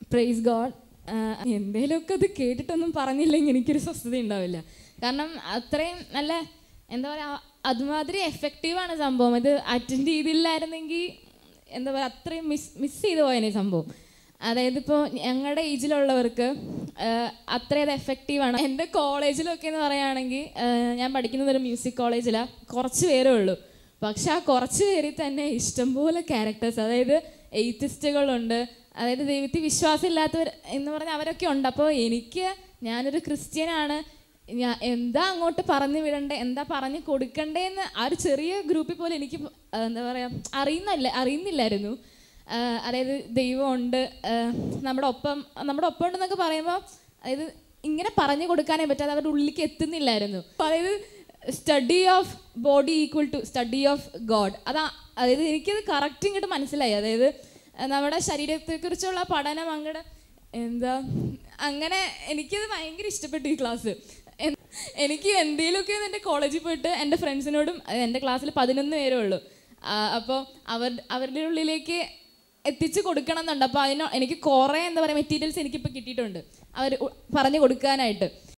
praise God എന്തേലുമൊക്കെ അത് കേട്ടിട്ടൊന്നും പറഞ്ഞില്ലെങ്കിൽ എനിക്കൊരു സ്വസ്ഥത ഉണ്ടാവില്ല കാരണം അത്രയും നല്ല എന്താ പറയുക അതുമാതിരി എഫക്റ്റീവാണ് സംഭവം ഇത് അറ്റൻഡ് ചെയ്തില്ലായിരുന്നെങ്കിൽ എന്താ പറയുക അത്രയും മിസ് മിസ് ചെയ്തു പോയനെ സംഭവം അതായത് ഇപ്പോൾ ഞങ്ങളുടെ ഏജിലുള്ളവർക്ക് അത്രയത് എഫക്റ്റീവാണ് എൻ്റെ കോളേജിലൊക്കെ എന്ന് പറയുകയാണെങ്കിൽ ഞാൻ പഠിക്കുന്നത് ഒരു മ്യൂസിക് കോളേജിലാണ് കുറച്ച് പേരേ ഉള്ളൂ പക്ഷെ ആ കുറച്ച് പേരിൽ തന്നെ ഇഷ്ടംപോലെ ക്യാരക്ടേഴ്സ് അതായത് എയ്ത്തിസ്റ്റുകളുണ്ട് അതായത് ദൈവത്തിൽ വിശ്വാസമില്ലാത്തവർ എന്ന് പറഞ്ഞാൽ അവരൊക്കെ ഉണ്ട് അപ്പോൾ എനിക്ക് ഞാനൊരു ക്രിസ്ത്യനാണ് ഞാൻ എന്താ അങ്ങോട്ട് പറഞ്ഞു വിടണ്ടേ എന്താ പറഞ്ഞു കൊടുക്കണ്ടേന്ന് ആ ഒരു ചെറിയ ഗ്രൂപ്പിൽ പോലും എനിക്ക് ആ, എന്താ പറയുക അറിയുന്നില്ല അറിയുന്നില്ലായിരുന്നു ആ, അതായത് ദൈവമുണ്ട് ആ, നമ്മുടെ ഒപ്പം നമ്മുടെ ഒപ്പം ഉണ്ടെന്നൊക്കെ പറയുമ്പോൾ അതായത് ഇങ്ങനെ പറഞ്ഞു കൊടുക്കാനേ പറ്റാതെ അവരുടെ ഉള്ളിലേക്ക് എത്തുന്നില്ലായിരുന്നു അപ്പോൾ അതായത് study of body equal to study of God അതാ അതായത് എനിക്കത് കറക്റ്റ് ഇങ്ങോട്ട് മനസ്സിലായി അതായത് ആ, നമ്മുടെ ശരീരത്തെക്കുറിച്ചുള്ള പഠനം അങ്ങോട്ട് എന്താ അങ്ങനെ എനിക്കത് ഭയങ്കര ഇഷ്ടപ്പെട്ടു ഈ ക്ലാസ് എൻ- എനിക്ക് എന്തെങ്കിലുമൊക്കെ എൻ്റെ കോളേജിൽ പോയിട്ട് എൻ്റെ ഫ്രണ്ട്സിനോടും അത് എൻ്റെ ക്ലാസ്സിൽ പതിനൊന്ന് പേരേ ഉള്ളൂ അപ്പോൾ അവർ അവരുടെ ഉള്ളിലേക്ക് എത്തിച്ച് കൊടുക്കണം എന്നുണ്ട് അപ്പോൾ അതിന് എനിക്ക് കുറേ എന്താ പറയുക മെറ്റീരിയൽസ് എനിക്കിപ്പോൾ കിട്ടിയിട്ടുണ്ട് അവർ പറഞ്ഞു കൊടുക്കാനായിട്ട്